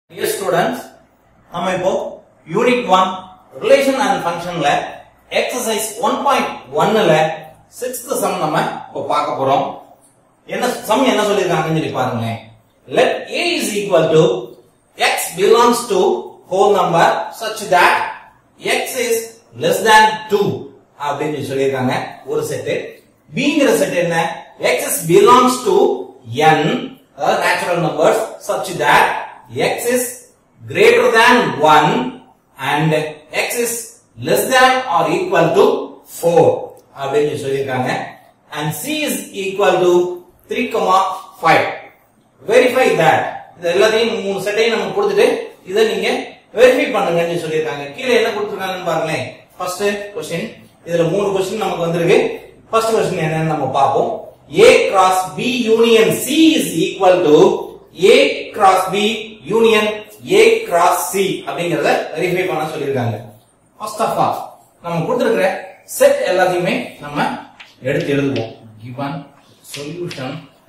dear students நம்ம இப்போ unit one relation and ஃபங்க்ஷன்ல எக்ஸசைஸ் ஒன் பாயிண்ட் ஒன்னுல சிக்ஸ்த் சம் நம்ம இப்போ பார்க்க போறோம் என்ன சம் என்ன சொல்லியிருக்காங்கன்னு சொல்லி பாருங்களேன் let A is equal to X belongs to whole number such that X is less than two அப்படின்னு சொல்லி சொல்லியிருக்காங்க ஒரு செட்டு பிங்கிற செட் என்ன X is belongs to N அதாவது natural numbers such that X is greater than 1 and x is less than or equal to 4 அப்படின்னு சொல்லியிருக்காங்க and c is equal to 3 5 verify that இது எல்லாத்தையும் மூணு செட்டையும் நம்ம கொடுத்துட்டு இதை நீங்க வெரிஃபை பண்ணுங்கன்னு சொல்லியிருக்காங்க கீழே என்ன கொடுத்துருக்காங்கன்னு பாருங்களேன் ஃபர்ஸ்ட் கொஸ்டின் இதுல மூணு கொஸ்டின் நமக்கு வந்திருக்கு ஃபர்ஸ்ட் கொஸ்டின் என்னன்னு நம்ம பார்ப்போம் a cross b union c is equal to a cross b union a cross c அப்படிங்கறத வெரிஃபை பண்ண சொல்லியிருக்காங்க ஃபர்ஸ்ட் ஆஃப் ஆல் நம்ம கொடுத்திருக்கிற செட் எல்லாத்தையுமே நம்ம எடுத்து எழுதுவோம் given solution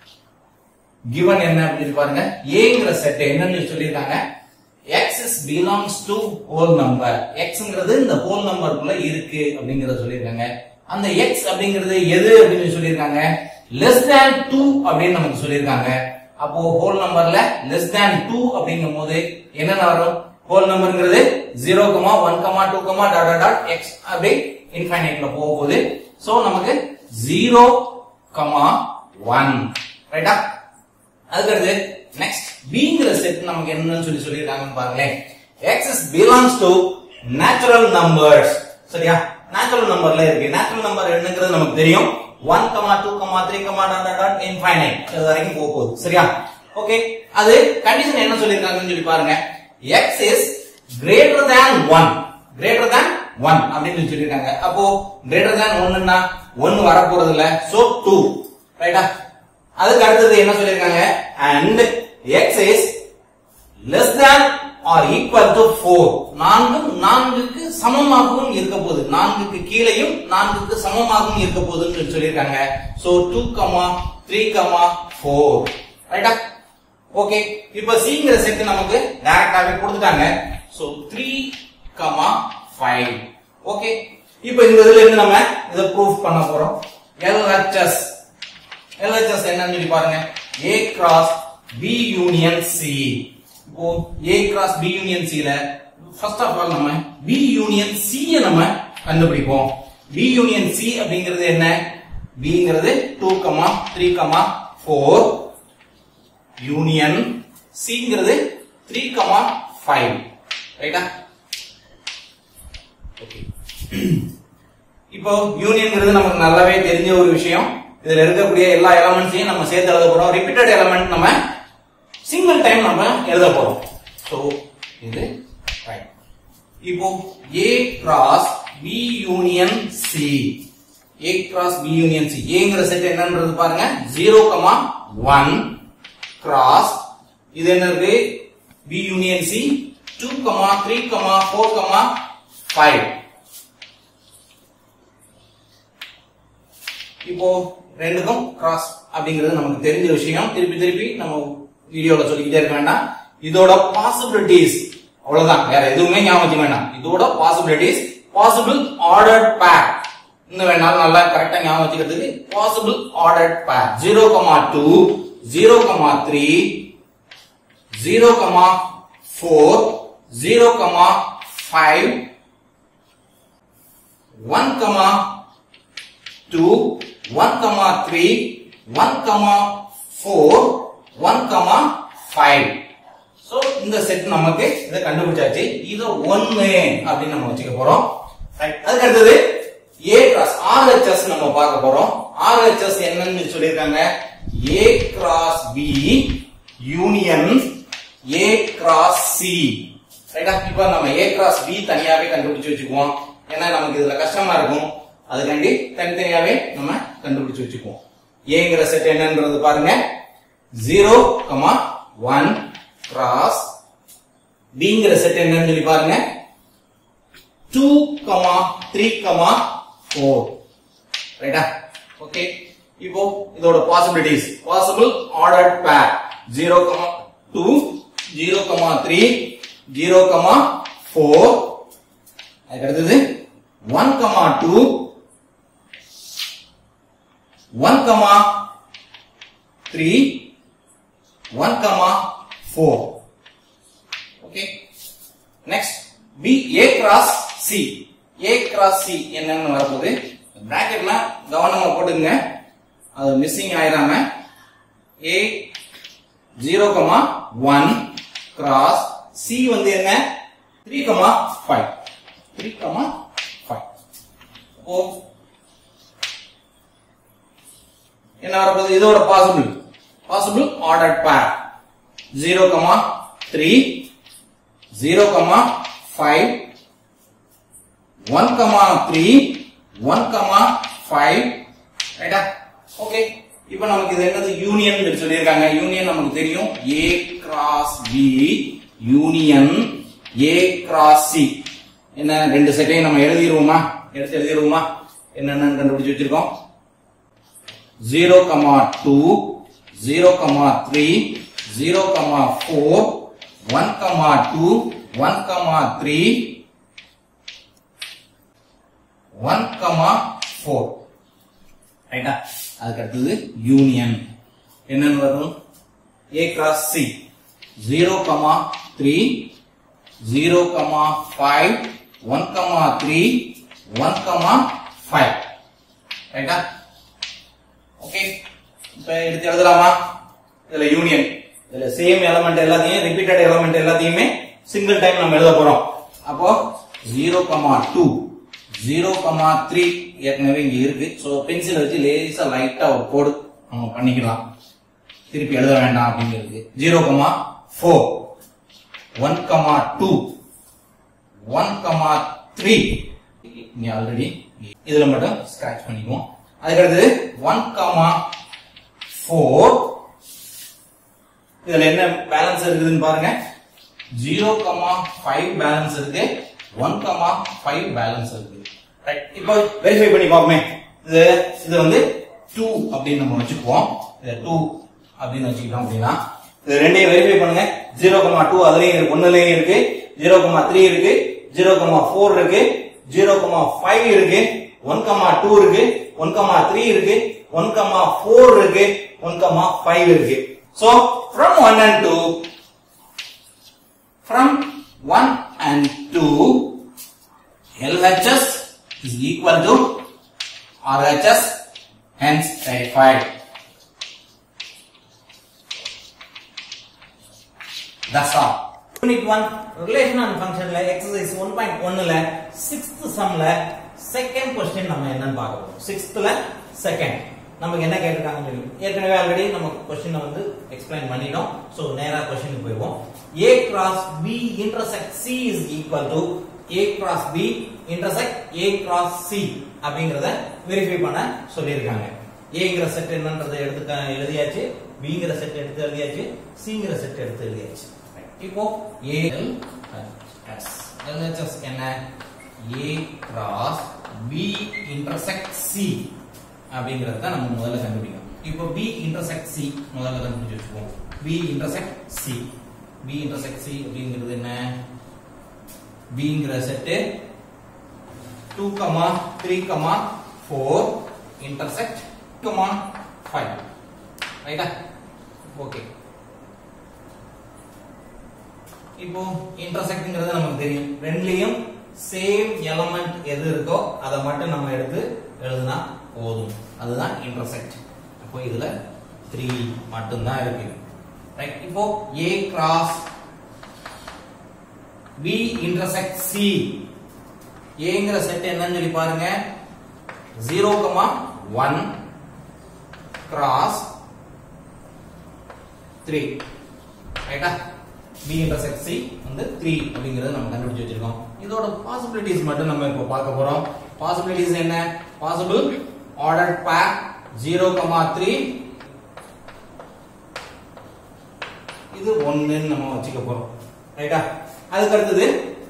given என்ன அப்படின்னு பாருங்க ஏங்கிற செட் என்னன்னு சொல்லியிருக்காங்க x is belongs to whole number xங்கிறது இந்த whole நம்பருக்குள்ள இருக்கு அப்படிங்கறத சொல்லியிருக்காங்க அந்த x அப்படிங்கிறது எது அப்படின்னு சொல்லியிருக்காங்க less than 2 அப்படின்னு நமக்கு சொல்லியிருக்காங்க அப்போ ஹோல் நம்பர்ல லெஸ் தேன் டூ அப்படிங்கும் போது என்னென்ன வரும் ஹோல் நம்பர்ங்கிறது zero comma one comma two comma dot dot X அப்படி இன்ஃபைனைட்ல போகும்போது சோ நமக்கு ஜீரோ கமா ஒன் ரைட்டா அதுக்கடுத்து நெக்ஸ்ட் பிங்கிற செட் நமக்கு என்னன்னு சொல்லி சொல்லியிருக்காங்கன்னு பாருங்களேன் X is belongs to natural numbers சரியா நேச்சுரல் நம்பர்ல இருக்கு நேச்சுரல் நம்பர் என்னங்கிறது நமக்கு தெரியும் one comma two comma three comma dot dot infinite இது வரைக்கும் போக போகுது சரியா ஓகே அது கண்டிஷன் என்ன சொல்லியிருக்காங்கன்னு சொல்லி பாருங்க X is greater than one greater than one அப்படின்னு சொல்லியிருக்காங்க அப்போ கிரேட்டர் தேன் ஒன்னுன்னா ஒன்னு வரப்போறது இல்ல சோ டூ ரைட்டா அதுக்கு அடுத்தது என்ன சொல்லியிருக்காங்க and X is less than or equal to four நான்கு நான்குக்கு சமமாகவும் இருக்க போகுது நான்குக்கு கீழையும் நான்குக்கு சமமாகவும் இருக்க போகுதுன்னு சொல்லியிருக்காங்க so two comma three comma four ரைட்டா ஓகே இப்ப சிங்கிற செட் நமக்கு டைரக்டாவே கொடுத்துட்டாங்க so three comma five okay இப்ப இந்த இதுல இருந்து நம்ம இதை ப்ரூஃப் பண்ண போறோம் எல்ஹெச்எஸ் எல்ஹெச்எஸ் என்னன்னு சொல்லி பாருங்க A cross B union C இப்போ ஏ கிராஸ் பி யூனியன் சில ஃபர்ஸ்ட் ஆஃப் ஆல் நம்ம பி யூனியன் சி நம்ம கண்டுபிடிப்போம் பி யூனியன் சி அப்படிங்கிறது என்ன பிங்கிறது two comma three comma four union சிங்கிறது த்ரீ கமா ஃபைவ் ரைட்டா ஓகே இப்போ யூனியன்ங்கிறது நமக்கு நல்லாவே தெரிஞ்ச ஒரு விஷயம் இதுல இருக்கக்கூடிய எல்லா எலமெண்ட்ஸையும் நம்ம சேர்த்து எழுத போறோம் ரிப்பீட்டட் எலமெண்ட் நம்ம சிங்கிள் டைம் நம்ம எழுத போறோம் சோ இது ரைட் இப்போ A cross B union C A cross B union C ஏங்கிற செட் என்னன்றது பாருங்க ஜீரோ கமா ஒன் கிராஸ் இது என்ன இருக்கு B union C two comma three comma four comma five இப்போ ரெண்டுக்கும் கிராஸ் அப்படிங்கிறது நமக்கு தெரிஞ்ச விஷயம் திருப்பி திருப்பி நம்ம வீடியோல சொல்லிக்கிட்டே இருக்க வேண்டாம் இதோட பாசிபிலிட்டிஸ் அவ்வளவுதான் வேற எதுவுமே ஞாபகம் வேண்டாம் இதோட பாசிபிலிட்டிஸ் பாசிபிள் ஆர்டர் பேர் இன்னும் வேணாலும் நல்லா கரெக்டா ஞாபகம் வச்சுக்கிறதுக்கு possible order pair zero comma two zero comma three zero comma four zero comma five one comma two one comma three one comma four one comma five so இந்த set நமக்கு இதை கண்டுபிடிச்சாச்சு இது ஒன்னு அப்படின்னு நம்ம வச்சுக்க போறோம் அதுக்கு அடுத்தது ஏ கிராஸ் ஆர்ஹெச்எஸ் நம்ம பார்க்க போறோம் ஆர்ஹெச்எஸ் என்னன்னு சொல்லியிருக்காங்க A cross B union A cross C ரைட்டா இப்போ நம்ம ஏ கிராஸ் பி தனியாவே கண்டுபிடிச்சு வச்சுக்குவோம் ஏன்னா நமக்கு இதுல கஷ்டமா இருக்கும் அதுக்காண்டி தனித்தனியாவே நம்ம கண்டுபிடிச்சு வச்சுக்குவோம் ஏங்கிற செட் என்னன்றது பாருங்க ஜீரோ கமா ஒன் கிராஸ் பிங்கிற செட் என்னன்னு சொல்லி பாருங்க two comma three comma four ரைட்டா ஓகே இப்போ இதோட possibilities possible ordered pair zero comma two zero comma three zero comma four அதுக்கு அடுத்தது one comma two one comma three one comma four okay next B A cross C A cross C என்னன்னு வரப்போகுது பிராக்கெட்ல கவனமா போட்டுங்க அது missing ஆயிராம A zero comma one cross C வந்து என்ன three comma five three comma five ஓ என்ன வரப்போகுது இதோட possible possible order pair zero comma three zero comma five one comma three one comma five ரைட்டா ஓகே இப்போ நமக்கு இது என்னது யூனியன் சொல்லியிருக்காங்க யூனியன் நமக்கு தெரியும் A cross B union A cross C என்ன ரெண்டு செட்டையும் நம்ம எழுதிடுவோமா எடுத்து எழுதிடுவோமா என்னென்னு கண்டுபிடிச்சு வச்சிருக்கோம் zero comma two zero comma three zero comma four one comma two one comma three one comma four ரைட்டா அதுக்கு அடுத்தது யூனியன் என்னன்னு வரும் A cross C zero comma three zero comma five one comma three one comma five ரைட்டா okay இப்ப எடுத்து எழுதலாமா இதுல யூனியன் இதுல சேம் எலமெண்ட் எல்லாத்தையும் ரிப்பீட்டட் எலமெண்ட் எல்லாத்தையுமே சிங்கிள் டைம் நம்ம எழுத போறோம் அப்போ zero comma two zero comma three ஏற்கனவே இங்க இருக்கு ஸோ பென்சில் வச்சு லேசா லைட்டா ஒரு கோடு நம்ம பண்ணிக்கலாம் திருப்பி எழுத வேண்டாம் அப்படிங்கிறது zero comma four one comma two one comma three இங்க ஆல்ரெடி இதுல மட்டும் ஸ்கிராச் பண்ணிக்குவோம் அதுக்கடுத்தது ஒன் கமா ஃபோர் இதுல என்ன பேலன்ஸ் இருக்குதுன்னு பாருங்க ஜீரோ கமா ஃபைவ் பேலன்ஸ் இருக்கு ஒன் கமா ஃபைவ் பேலன்ஸ் இருக்கு ரைட் இப்போ வெரிஃபை பண்ணி பார்ப்போமே இது இது வந்து டூ அப்படின்னு நம்ம வச்சுக்குவோம் இது டூ அப்படின்னு வச்சுக்கிட்டோம் அப்படின்னா இது ரெண்டையும் வெரிஃபை பண்ணுங்க ஜீரோ கமா டூ அதுலயும் இருக்கு ஒன்னுலயும் இருக்கு ஜீரோ கமா த்ரீ இருக்கு ஜீரோ கமா ஃபோர் இருக்கு ஜீரோ கமா ஃபைவ் இருக்கு ஒன் கமா டூ இருக்கு ஒன் கமா த்ரீ இருக்கு ஒன் கமா ஃபோர் இருக்கு ஒன் கமா ஃபைவ் இருக்கு so from one and two from 1 and 2 LHS is equal to RHS hence verified that's all unit 1 relation and ஃபங்க்ஷன்ல exercise 1.1 ல 6th சம்ல second question நம்ம என்னன்னு பார்க்க போறோம் 6thல second நமக்கு என்ன கேட்டிருக்காங்கன்னு தெரியும் ஏற்கனவே ஆல்ரெடி நம்ம கொஸ்டினை வந்து எக்ஸ்பிளைன் பண்ணிட்டோம் சோ நேரா கொஸ்டினுக்கு போயிடுவோம் a cross b intersect c is equal to a cross b intersect a cross c அப்படிங்கறத வெரிஃபை பண்ண சொல்லியிருக்காங்க ஏங்கிற செட் என்னன்றதை எடுத்து எழுதியாச்சு பிங்கிற செட் எடுத்து எழுதியாச்சு சிங்கிற செட் எடுத்து எழுதியாச்சு இப்போ ஏ எஸ் LHS என்ன a cross b intersect c அப்படிங்கறத தான் நம்ம முதல்ல கண்டுபிடிக்கணும் இப்போ b intersect c முதல்ல கண்டுபிடிச்சு வச்சுப்போம் b intersect c b intersect c அப்படிங்கிறது என்ன bங்கிற செட் 2 கமா 3 கமா 4 intersect கமா 5 ரைட்டா ஓகே இப்போ இன்டர்செக்ட்ங்கிறது நமக்கு தெரியும் ரெண்டுலயும் சேம் எலமெண்ட் எது இருக்கோ அதை மட்டும் நம்ம எடுத்து எழுதுனா போதும் அதுதான் இன்டர்செக்ட் அப்போ இதுல த்ரீ மட்டும்தான் இருக்கு ரைட் இப்போ A cross B intersect C ஏங்கிற செட் என்னன்னு சொல்லி பாருங்க zero comma one cross three ரைட்டா பி இன்டர்செக்ட் சி வந்து த்ரீ அப்படிங்கறத நம்ம கண்டுபிடிச்சு வச்சிருக்கோம் இதோட பாசிபிலிட்டிஸ் மட்டும் நம்ம இப்போ பார்க்க போறோம் பாசிபிலிட்டிஸ் என்ன possible order pair zero comma three இது ஒன்னுன்னு நம்ம வச்சுக்க போறோம் ரைட்டா அதுக்கு அடுத்தது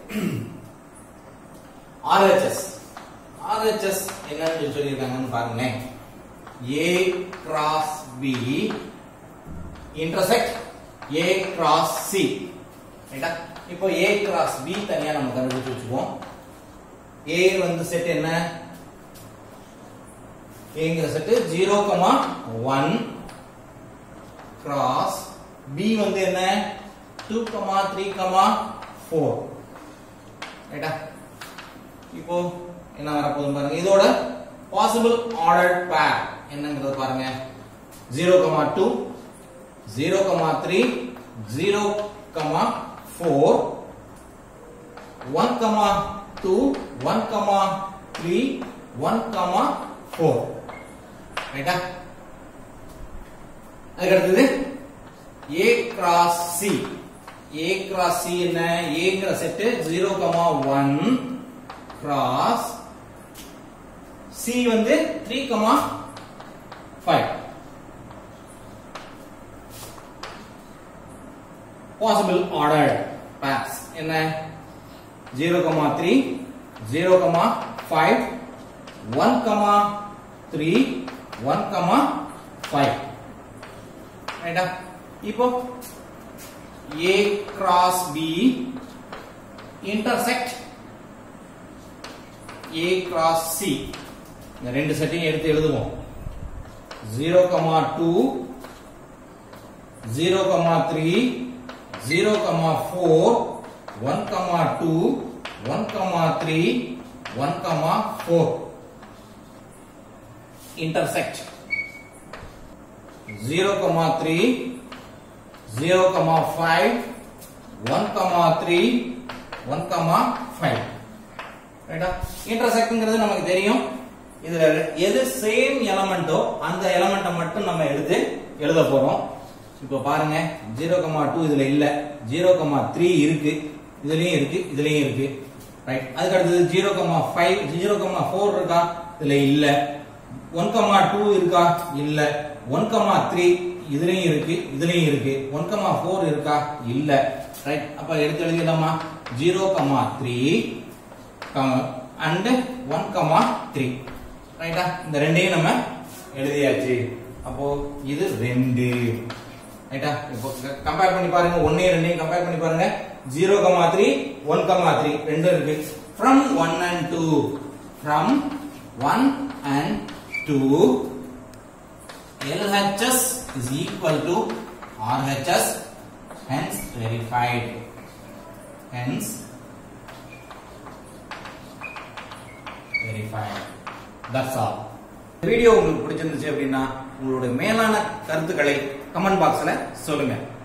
ஆர்ஹெச்எஸ் ஆர்ஹெச்எஸ் என்னன்னு சொல்லியிருக்காங்கன்னு பாருங்களேன் A cross B intersect A cross C ரைட்டா இப்போ A cross B தனியா நம்ம கண்டுபிடிச்சு வச்சுக்குவோம் A வந்து செட் என்ன Aங்கிற செட் 0, 1 cross B வந்து என்ன 2, 3, 4 ரைட்டா இப்போ என்ன வரப்போகுது பாருங்க இதோட பாசிபிள் ஆர்டர்ட் பேர் என்னங்கிறது பாருங்க 0, 2 0, 3 0, 4 1, 2 1, 3 1, 4 ரைட்டா அதுக்கு அடுத்தது A cross C A cross C என்ன Aங்கிற செட் 0, 1 cross C வந்து 3, 5 possible ordered pairs என்ன 0, 3 0, 5 1, 3 1, 5 ரைட்டா இப்போ A cross B intersect A cross C இந்த ரெண்டு செட்டையும் எடுத்து எழுதுவோம் 0, 2 0, 3 0, 4 1, 2 1, 3 1, 4 intersect 0, 3 0, 5 1, 3 1, 5 ரைட்டா இன்டர்செக்ட்ங்கிறது நமக்கு தெரியும் இதுல எது சேம் எலமெண்டோ அந்த எலமெண்ட்டை மட்டும் நம்ம எடுத்து எழுத போறோம் இப்போ பாருங்க 0, 2 இதுல இல்ல 0, 3 இருக்கு இதுலயும் இருக்கு இதுலயும் இருக்கு ரைட் அதுக்கு அடுத்தது 0, 5 0, 4 இருக்கா இதுல இல்ல 1, 2 இருக்கா இல்ல 1, 3 இதுலயும் இருக்கு இதுலயும் இருக்கு 1, 4 இருக்கா இல்ல ரைட் அப்ப எடுத்து எழுதிடலாமா 0, 3 அண்ட் 1, 3 ரைட்டா இந்த ரெண்டையும் நம்ம எழுதியாச்சு அப்போ இது ரெண்டு ரைட்டா இப்போ கம்பேர் பண்ணி பாருங்க ஒன்னே ரெண்டையும் கம்பேர் பண்ணி பாருங்க 0, 3 1, 3 ரெண்டும் இருக்கு from 1 and 2 from 1 and 2 LHS is equal to RHS hence verified hence verified that's all இந்த வீடியோ உங்களுக்கு பிடிச்சிருந்துச்சு அப்படின்னா உங்களுடைய மேலான கருத்துக்களை கமெண்ட் பாக்ஸ்ல சொல்லுங்க